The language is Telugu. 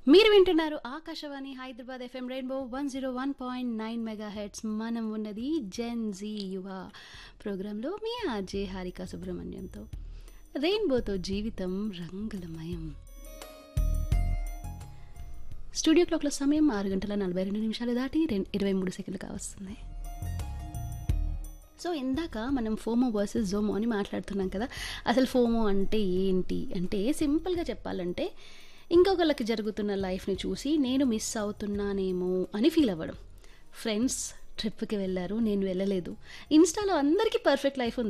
మీరు వింటున్నారు Akashvani Hyderabad FM rainbow one zero one point nine mega heads మనం ఉన్నది జెన్ జీ యువ ప్రోగ్రాంలో మీ ఆర్జే హారిక సుబ్రహ్మణ్యంతో రెయిన్బోతో జీవితం రంగులమయం స్టూడియో క్లాక్ల సమయం ఆరు గంటల నలభై రెండు నిమిషాలు దాటి రెండు ఇరవై మూడు సెకండ్లు కావస్తున్నాయి సో ఇందాక మనం ఫోమో వర్సెస్ జోమో అని మాట్లాడుతున్నాం కదా అసలు ఫోమో అంటే ఏంటి అంటే సింపుల్గా చెప్పాలంటే ఇంకొకళ్ళకి జరుగుతున్న లైఫ్ని చూసి నేను మిస్ అవుతున్నానేమో అని ఫీల్ అవ్వడం ఫ్రెండ్స్ ట్రిప్కి వెళ్ళారు నేను వెళ్ళలేదు ఇన్స్టాలో అందరికీ పర్ఫెక్ట్ లైఫ్ ఉంది